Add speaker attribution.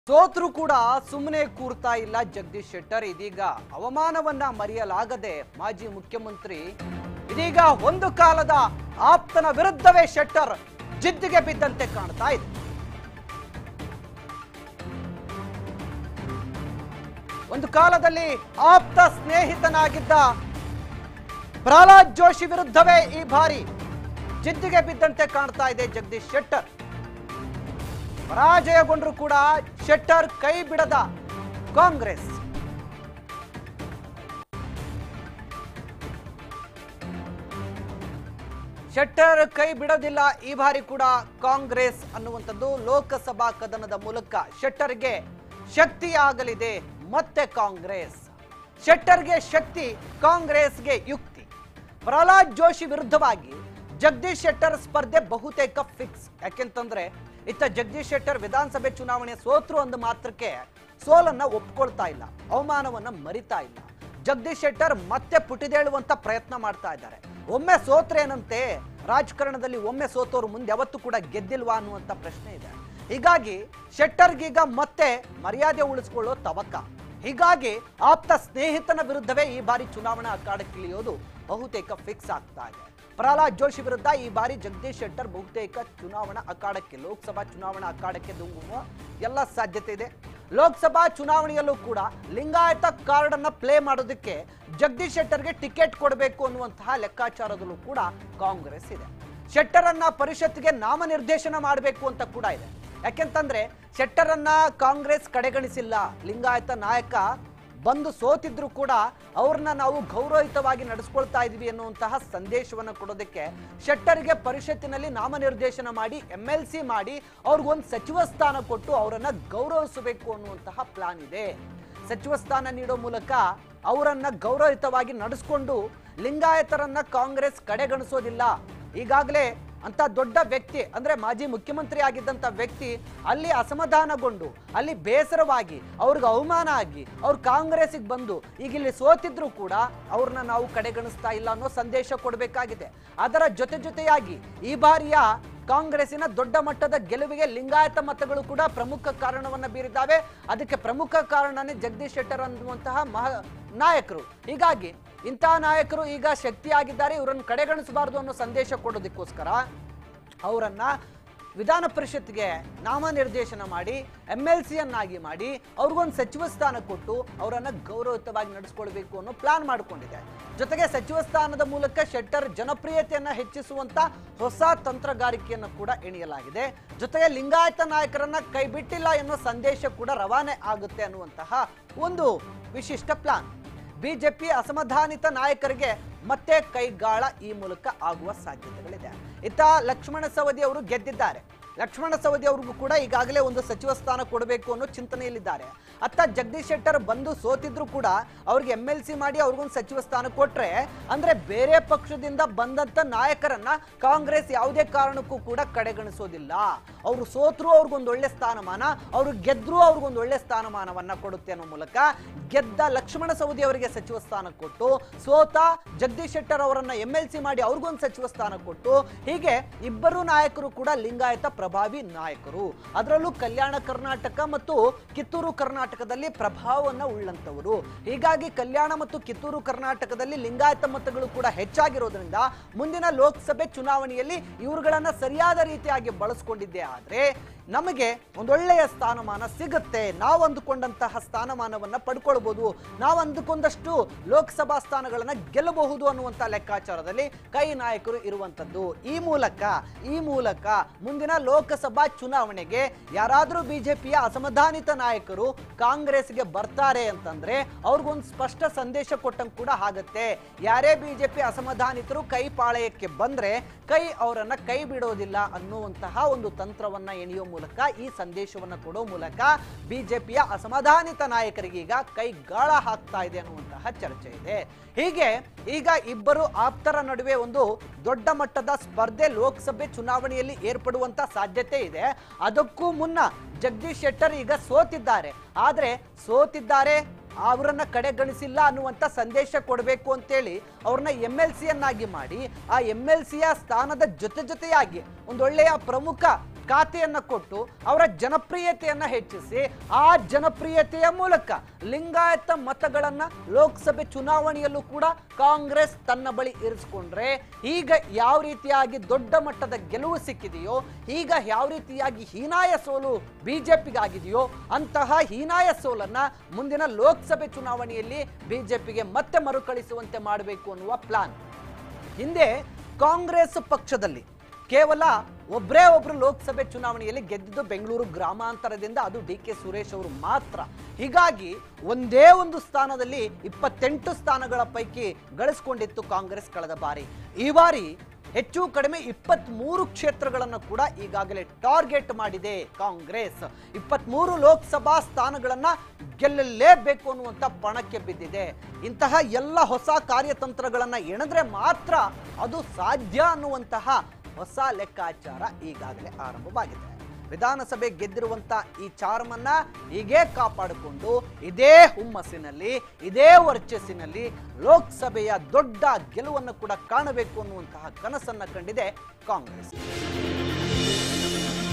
Speaker 1: ಸೋತ್ರು ಕೂಡ ಸುಮ್ಮನೆ ಕೂರ್ತಾ ಇಲ್ಲ ಜಗದೀಶ್ ಶೆಟ್ಟರ್ ಇದೀಗ ಅವಮಾನವನ್ನ ಮರೆಯಲಾಗದೆ ಮಾಜಿ ಮುಖ್ಯಮಂತ್ರಿ ಇದೀಗ ಒಂದು ಕಾಲದ ಆಪ್ತನ ವಿರುದ್ಧವೇ ಶೆಟ್ಟರ್ ಜಿದ್ದಿಗೆ ಬಿದ್ದಂತೆ ಕಾಣ್ತಾ ಇದೆ ಒಂದು ಕಾಲದಲ್ಲಿ ಆಪ್ತ ಸ್ನೇಹಿತನಾಗಿದ್ದ ಪ್ರಹ್ಲಾದ್ ಜೋಶಿ ವಿರುದ್ಧವೇ ಈ ಬಾರಿ ಜಿದ್ದಿಗೆ ಬಿದ್ದಂತೆ ಕಾಣ್ತಾ ಇದೆ ಜಗದೀಶ್ ಶೆಟ್ಟರ್ ಪರಾಜಯಗೊಂಡ್ರು ಕೂಡ ಶೆಟ್ಟರ್ ಕೈ ಬಿಡದ ಕಾಂಗ್ರೆಸ್ ಶೆಟ್ಟರ್ ಕೈ ಬಿಡೋದಿಲ್ಲ ಈ ಬಾರಿ ಕೂಡ ಕಾಂಗ್ರೆಸ್ ಅನ್ನುವಂಥದ್ದು ಲೋಕಸಭಾ ಕದನದ ಮೂಲಕ ಶೆಟ್ಟರ್ಗೆ ಶಕ್ತಿ ಆಗಲಿದೆ ಮತ್ತೆ ಕಾಂಗ್ರೆಸ್ ಶೆಟ್ಟರ್ಗೆ ಶಕ್ತಿ ಕಾಂಗ್ರೆಸ್ಗೆ ಯುಕ್ತಿ ಪ್ರಹ್ಲಾದ್ ಜೋಶಿ ವಿರುದ್ಧವಾಗಿ ಜಗದೀಶ್ ಶೆಟ್ಟರ್ ಸ್ಪರ್ಧೆ ಬಹುತೇಕ ಫಿಕ್ಸ್ ಯಾಕೆಂತಂದ್ರೆ ಇತ್ತ ಜಗದೀಶ್ ಶೆಟ್ಟರ್ ವಿಧಾನಸಭೆ ಚುನಾವಣೆ ಸೋತ್ರು ಅಂದ ಮಾತ್ರಕ್ಕೆ ಸೋಲನ್ನ ಒಪ್ಕೊಳ್ತಾ ಇಲ್ಲ ಅವಮಾನವನ್ನ ಮರಿತಾ ಇಲ್ಲ ಜಗದೀಶ್ ಶೆಟ್ಟರ್ ಮತ್ತೆ ಪುಟಿದೇಳುವಂತ ಪ್ರಯತ್ನ ಮಾಡ್ತಾ ಇದ್ದಾರೆ ಒಮ್ಮೆ ಸೋತ್ರೇನಂತೆ ರಾಜಕಾರಣದಲ್ಲಿ ಒಮ್ಮೆ ಸೋತೋರು ಮುಂದೆ ಯಾವತ್ತೂ ಕೂಡ ಗೆದ್ದಿಲ್ವಾ ಅನ್ನುವಂತ ಪ್ರಶ್ನೆ ಇದೆ ಹೀಗಾಗಿ ಶೆಟ್ಟರ್ಗೀಗ ಮತ್ತೆ ಮರ್ಯಾದೆ ಉಳಿಸ್ಕೊಳ್ಳೋ ತವಕ ಹೀಗಾಗಿ ಆಪ್ತ ಸ್ನೇಹಿತನ ವಿರುದ್ಧವೇ ಈ ಬಾರಿ ಚುನಾವಣಾ ಅಖಾಡಕ್ಕಿಳಿಯೋದು ಬಹುತೇಕ ಫಿಕ್ಸ್ ಆಗ್ತಾ ಇದೆ ಪ್ರಹ್ಲಾದ್ ಜೋಶಿ ವಿರುದ್ಧ ಈ ಬಾರಿ ಜಗದೀಶ್ ಶೆಟ್ಟರ್ ಬಹುತೇಕ ಚುನಾವಣಾ ಅಖಾಡಕ್ಕೆ ಲೋಕಸಭಾ ಚುನಾವಣಾ ಅಖಾಡಕ್ಕೆ ಧುಮುಕುವ ಎಲ್ಲ ಸಾಧ್ಯತೆ ಇದೆ ಲೋಕಸಭಾ ಚುನಾವಣೆಯಲ್ಲೂ ಕೂಡ ಲಿಂಗಾಯತ ಕಾರ್ಡ್ ಅನ್ನ ಪ್ಲೇ ಮಾಡೋದಕ್ಕೆ ಜಗದೀಶ್ ಶೆಟ್ಟರ್ಗೆ ಟಿಕೆಟ್ ಕೊಡಬೇಕು ಅನ್ನುವಂತಹ ಲೆಕ್ಕಾಚಾರದಲ್ಲೂ ಕೂಡ ಕಾಂಗ್ರೆಸ್ ಇದೆ ಶೆಟ್ಟರನ್ನ ಪರಿಷತ್ಗೆ ನಾಮನಿರ್ದೇಶನ ಮಾಡಬೇಕು ಅಂತ ಕೂಡ ಇದೆ ಯಾಕೆಂತಂದ್ರೆ ಶೆಟ್ಟರನ್ನ ಕಾಂಗ್ರೆಸ್ ಕಡೆಗಣಿಸಿಲ್ಲ ಲಿಂಗಾಯತ ನಾಯಕ ಬಂದು ಸೋತಿದ್ರು ಕೂಡ ಅವ್ರನ್ನ ನಾವು ಗೌರವಯುತವಾಗಿ ನಡೆಸ್ಕೊಳ್ತಾ ಇದೀವಿ ಅನ್ನುವಂತಹ ಸಂದೇಶವನ್ನು ಕೊಡೋದಕ್ಕೆ ಶೆಟ್ಟರ್ಗೆ ಪರಿಷತ್ತಿನಲ್ಲಿ ನಾಮನಿರ್ದೇಶನ ಮಾಡಿ ಎಂ ಎಲ್ ಸಿ ಮಾಡಿ ಅವ್ರಿಗೊಂದು ಸಚಿವ ಸ್ಥಾನ ಕೊಟ್ಟು ಅವರನ್ನ ಗೌರವಿಸಬೇಕು ಅನ್ನುವಂತಹ ಪ್ಲಾನ್ ಇದೆ ಸಚಿವ ಸ್ಥಾನ ನೀಡೋ ಮೂಲಕ ಅವರನ್ನ ಗೌರವಯುತವಾಗಿ ನಡೆಸ್ಕೊಂಡು ಲಿಂಗಾಯತರನ್ನ ಕಾಂಗ್ರೆಸ್ ಕಡೆಗಣಿಸೋದಿಲ್ಲ ಈಗಾಗಲೇ ಅಂತ ದೊಡ್ಡ ವ್ಯಕ್ತಿ ಅಂದ್ರೆ ಮಾಜಿ ಮುಖ್ಯಮಂತ್ರಿ ಆಗಿದ್ದಂತ ವ್ಯಕ್ತಿ ಅಲ್ಲಿ ಅಸಮಾಧಾನಗೊಂಡು ಅಲ್ಲಿ ಬೇಸರವಾಗಿ ಅವ್ರಿಗೆ ಅವಮಾನ ಆಗಿ ಅವ್ರು ಕಾಂಗ್ರೆಸ್ಗೆ ಬಂದು ಈಗ ಇಲ್ಲಿ ಸೋತಿದ್ರು ಕೂಡ ಅವ್ರನ್ನ ನಾವು ಕಡೆಗಣಿಸ್ತಾ ಇಲ್ಲ ಅನ್ನೋ ಸಂದೇಶ ಕೊಡಬೇಕಾಗಿದೆ ಅದರ ಜೊತೆ ಜೊತೆಯಾಗಿ ಈ ಬಾರಿಯ ಕಾಂಗ್ರೆಸ್ಸಿನ ದೊಡ್ಡ ಮಟ್ಟದ ಗೆಲುವಿಗೆ ಲಿಂಗಾಯತ ಮತಗಳು ಕೂಡ ಪ್ರಮುಖ ಕಾರಣವನ್ನ ಬೀರಿದ್ದಾವೆ ಅದಕ್ಕೆ ಪ್ರಮುಖ ಕಾರಣನೇ ಜಗದೀಶ್ ಶೆಟ್ಟರ್ ಅನ್ನುವಂತಹ ಮಹ ನಾಯಕರು ಹೀಗಾಗಿ ಇಂತಹ ನಾಯಕರು ಈಗ ಶಕ್ತಿಯಾಗಿದ್ದಾರೆ ಇವರನ್ನು ಕಡೆಗಣಿಸಬಾರದು ಅನ್ನೋ ಸಂದೇಶ ಕೊಡೋದಕ್ಕೋಸ್ಕರ ಅವರನ್ನ ವಿಧಾನ ಪರಿಷತ್ಗೆ ನಾಮನಿರ್ದೇಶನ ಮಾಡಿ ಎಂ ಎಲ್ ಸಿಯನ್ನಾಗಿ ಮಾಡಿ ಅವ್ರಿಗೊಂದು ಸಚಿವ ಸ್ಥಾನ ಕೊಟ್ಟು ಅವರನ್ನ ಗೌರವಯುತವಾಗಿ ನಡೆಸ್ಕೊಳ್ಬೇಕು ಅನ್ನೋ ಪ್ಲಾನ್ ಮಾಡಿಕೊಂಡಿದೆ ಜೊತೆಗೆ ಸಚಿವ ಸ್ಥಾನದ ಮೂಲಕ ಶೆಟ್ಟರ್ ಜನಪ್ರಿಯತೆಯನ್ನ ಹೆಚ್ಚಿಸುವಂತ ಹೊಸ ತಂತ್ರಗಾರಿಕೆಯನ್ನು ಕೂಡ ಎಣಿಯಲಾಗಿದೆ ಜೊತೆಗೆ ಲಿಂಗಾಯತ ನಾಯಕರನ್ನ ಕೈ ಬಿಟ್ಟಿಲ್ಲ ಎನ್ನುವ ಸಂದೇಶ ಕೂಡ ರವಾನೆ ಆಗುತ್ತೆ ಅನ್ನುವಂತಹ ಒಂದು ವಿಶಿಷ್ಟ ಪ್ಲಾನ್ ಬಿಜೆಪಿ ಅಸಮಾಧಾನಿತ ನಾಯಕರಿಗೆ ಮತ್ತೆ ಕೈಗಾಳ ಈ ಮೂಲಕ ಆಗುವ ಸಾಧ್ಯತೆಗಳಿದೆ ಇತ್ತ ಲಕ್ಷ್ಮಣ ಸವದಿ ಅವರು ಗೆದ್ದಿದ್ದಾರೆ ಲಕ್ಷ್ಮಣ ಸವದಿ ಅವ್ರಿಗೂ ಕೂಡ ಈಗಾಗಲೇ ಒಂದು ಸಚಿವ ಸ್ಥಾನ ಕೊಡಬೇಕು ಅನ್ನೋ ಚಿಂತನೆಯಲ್ಲಿದ್ದಾರೆ ಅತ್ತ ಜಗದೀಶ್ ಶೆಟ್ಟರ್ ಬಂದು ಸೋತಿದ್ರು ಕೂಡ ಅವ್ರಿಗೆ ಎಂ ಎಲ್ ಸಿ ಮಾಡಿ ಅವ್ರಿಗೊಂದು ಸಚಿವ ಸ್ಥಾನ ಕೊಟ್ರೆ ಅಂದ್ರೆ ಬೇರೆ ಪಕ್ಷದಿಂದ ಬಂದಂತ ನಾಯಕರನ್ನ ಕಾಂಗ್ರೆಸ್ ಯಾವುದೇ ಕಾರಣಕ್ಕೂ ಕೂಡ ಕಡೆಗಣಿಸೋದಿಲ್ಲ ಅವರು ಸೋತ್ರು ಅವ್ರಿಗೊಂದು ಒಳ್ಳೆ ಸ್ಥಾನಮಾನ ಅವರು ಗೆದ್ರು ಅವ್ರಿಗೊಂದು ಒಳ್ಳೆ ಸ್ಥಾನಮಾನವನ್ನ ಕೊಡುತ್ತೆ ಅನ್ನೋ ಮೂಲಕ ಗೆದ್ದ ಲಕ್ಷ್ಮಣ ಸವದಿ ಅವರಿಗೆ ಸಚಿವ ಸ್ಥಾನ ಕೊಟ್ಟು ಸೋತ ಜಗದೀಶ್ ಶೆಟ್ಟರ್ ಅವರನ್ನ ಎಂ ಎಲ್ ಸಿ ಮಾಡಿ ಅವ್ರಿಗೊಂದು ಸಚಿವ ಸ್ಥಾನ ಕೊಟ್ಟು ಹೀಗೆ ಇಬ್ಬರು ನಾಯಕರು ಕೂಡ ಲಿಂಗಾಯತ ಪ್ರಭಾವಿ ನಾಯಕರು ಅದರಲ್ಲೂ ಕಲ್ಯಾಣ ಕರ್ನಾಟಕ ಮತ್ತು ಕಿತ್ತೂರು ಕರ್ನಾಟಕದಲ್ಲಿ ಪ್ರಭಾವವನ್ನ ಉಳ್ಳಂತವರು ಹೀಗಾಗಿ ಕಲ್ಯಾಣ ಮತ್ತು ಕಿತ್ತೂರು ಕರ್ನಾಟಕದಲ್ಲಿ ಲಿಂಗಾಯತ ಮತಗಳು ಕೂಡ ಹೆಚ್ಚಾಗಿರೋದ್ರಿಂದ ಮುಂದಿನ ಲೋಕಸಭೆ ಚುನಾವಣೆಯಲ್ಲಿ ಇವುಗಳನ್ನ ಸರಿಯಾದ ರೀತಿಯಾಗಿ ಬಳಸ್ಕೊಂಡಿದ್ದೆ ಆದ್ರೆ ನಮಗೆ ಒಂದೊಳ್ಳೆಯ ಸ್ಥಾನಮಾನ ಸಿಗುತ್ತೆ ನಾವು ಅಂದುಕೊಂಡಂತಹ ಸ್ಥಾನಮಾನವನ್ನ ಪಡ್ಕೊಳ್ಬಹುದು ನಾವು ಅಂದುಕೊಂಡಷ್ಟು ಲೋಕಸಭಾ ಸ್ಥಾನಗಳನ್ನ ಗೆಲ್ಲಬಹುದು ಅನ್ನುವಂತ ಲೆಕ್ಕಾಚಾರದಲ್ಲಿ ಕೈ ನಾಯಕರು ಇರುವಂತದ್ದು ಈ ಮೂಲಕ ಈ ಮೂಲಕ ಮುಂದಿನ ಲೋಕಸಭಾ ಚುನಾವಣೆಗೆ ಯಾರಾದರೂ ಬಿಜೆಪಿಯ ಅಸಮಾಧಾನಿತ ನಾಯಕರು ಕಾಂಗ್ರೆಸ್ಗೆ ಬರ್ತಾರೆ ಅಂತಂದ್ರೆ ಅವ್ರಿಗೊಂದು ಸ್ಪಷ್ಟ ಸಂದೇಶ ಕೊಟ್ಟಂಗೆ ಕೂಡ ಆಗತ್ತೆ ಯಾರೇ ಬಿಜೆಪಿ ಅಸಮಾಧಾನಿತರು ಕೈ ಪಾಳಯಕ್ಕೆ ಬಂದ್ರೆ ಕೈ ಅವರನ್ನ ಕೈ ಬಿಡೋದಿಲ್ಲ ಅನ್ನುವಂತಹ ಒಂದು ತಂತ್ರವನ್ನ ಎಣಿಯೋ ಮೂಲಕ ಈ ಸಂದೇಶವನ್ನ ಕೊಡೋ ಮೂಲಕ ಬಿಜೆಪಿಯ ಅಸಮಾಧಾನಿತ ನಾಯಕರಿಗೆ ಈಗ ಕೈ ಗಾಳ ಹಾಕ್ತಾ ಇದೆ ಅನ್ನುವಂತಹ ಚರ್ಚೆ ಇದೆ ಹೀಗೆ ಈಗ ಇಬ್ಬರು ಆಪ್ತರ ನಡುವೆ ಒಂದು ದೊಡ್ಡ ಮಟ್ಟದ ಸ್ಪರ್ಧೆ ಲೋಕಸಭೆ ಚುನಾವಣೆಯಲ್ಲಿ ಏರ್ಪಡುವಂತ ಸಾಧ್ಯತೆ ಇದೆ ಅದಕ್ಕೂ ಮುನ್ನ ಜಗದೀಶ್ ಶೆಟ್ಟರ್ ಈಗ ಸೋತಿದ್ದಾರೆ ಆದ್ರೆ ಸೋತಿದ್ದಾರೆ ಅವರನ್ನ ಕಡೆಗಣಿಸಿಲ್ಲ ಅನ್ನುವಂಥ ಸಂದೇಶ ಕೊಡಬೇಕು ಅಂತೇಳಿ ಅವ್ರನ್ನ ಎಮ್ ಎಲ್ ಸಿಯನ್ನಾಗಿ ಮಾಡಿ ಆ ಎಮ್ ಎಲ್ ಸಿಯ ಸ್ಥಾನದ ಜೊತೆ ಜೊತೆಯಾಗಿ ಒಂದೊಳ್ಳೆಯ ಪ್ರಮುಖ ಖಾತೆಯನ್ನ ಕೊಟ್ಟು ಅವರ ಜನಪ್ರಿಯತೆಯನ್ನ ಹೆಚ್ಚಿಸಿ ಆ ಜನಪ್ರಿಯತೆಯ ಮೂಲಕ ಲಿಂಗಾಯತ ಮತಗಳನ್ನ ಲೋಕಸಭೆ ಚುನಾವಣೆಯಲ್ಲೂ ಕೂಡ ಕಾಂಗ್ರೆಸ್ ತನ್ನ ಬಳಿ ಇರಿಸ್ಕೊಂಡ್ರೆ ಈಗ ಯಾವ ರೀತಿಯಾಗಿ ದೊಡ್ಡ ಮಟ್ಟದ ಗೆಲುವು ಸಿಕ್ಕಿದೆಯೋ ಈಗ ಯಾವ ರೀತಿಯಾಗಿ ಹೀನಾಯ ಸೋಲು ಬಿಜೆಪಿಗಾಗಿದೆಯೋ ಅಂತಹ ಹೀನಾಯ ಸೋಲನ್ನ ಮುಂದಿನ ಲೋಕಸಭೆ ಚುನಾವಣೆಯಲ್ಲಿ ಬಿಜೆಪಿಗೆ ಮತ್ತೆ ಮರುಕಳಿಸುವಂತೆ ಮಾಡಬೇಕು ಅನ್ನುವ ಪ್ಲಾನ್ ಹಿಂದೆ ಕಾಂಗ್ರೆಸ್ ಪಕ್ಷದಲ್ಲಿ ಕೇವಲ ಒಬ್ಬರೇ ಒಬ್ರು ಲೋಕಸಭೆ ಚುನಾವಣೆಯಲ್ಲಿ ಗೆದ್ದಿದ್ದು ಬೆಂಗಳೂರು ಗ್ರಾಮಾಂತರದಿಂದ ಅದು ಡಿ ಕೆ ಸುರೇಶ್ ಅವರು ಮಾತ್ರ ಹೀಗಾಗಿ ಒಂದೇ ಒಂದು ಸ್ಥಾನದಲ್ಲಿ ಇಪ್ಪತ್ತೆಂಟು ಸ್ಥಾನಗಳ ಪೈಕಿ ಗಳಿಸ್ಕೊಂಡಿತ್ತು ಕಾಂಗ್ರೆಸ್ ಕಳೆದ ಬಾರಿ ಈ ಬಾರಿ ಹೆಚ್ಚು ಕಡಿಮೆ ಇಪ್ಪತ್ಮೂರು ಕ್ಷೇತ್ರಗಳನ್ನು ಕೂಡ ಈಗಾಗಲೇ ಟಾರ್ಗೆಟ್ ಮಾಡಿದೆ ಕಾಂಗ್ರೆಸ್ ಇಪ್ಪತ್ಮೂರು ಲೋಕಸಭಾ ಸ್ಥಾನಗಳನ್ನ ಗೆಲ್ಲಲೇಬೇಕು ಅನ್ನುವಂಥ ಪಣಕ್ಕೆ ಬಿದ್ದಿದೆ ಇಂತಹ ಎಲ್ಲ ಹೊಸ ಕಾರ್ಯತಂತ್ರಗಳನ್ನ ಎಣದ್ರೆ ಮಾತ್ರ ಅದು ಸಾಧ್ಯ ಅನ್ನುವಂತಹ ಹೊಸ ಲೆಕ್ಕಾಚಾರ ಈಗಾಗಲೇ ಆರಂಭವಾಗಿದೆ ವಿಧಾನಸಭೆ ಗೆದ್ದಿರುವಂತ ಈ ಚಾರ್ಮನ್ನ ಹೀಗೆ ಕಾಪಾಡಿಕೊಂಡು ಇದೇ ಹುಮ್ಮಸ್ಸಿನಲ್ಲಿ ಇದೇ ವರ್ಚಸ್ಸಿನಲ್ಲಿ ಲೋಕಸಭೆಯ ದೊಡ್ಡ ಗೆಲುವನ್ನು ಕೂಡ ಕಾಣಬೇಕು ಅನ್ನುವಂತಹ ಕನಸನ್ನ ಕಂಡಿದೆ ಕಾಂಗ್ರೆಸ್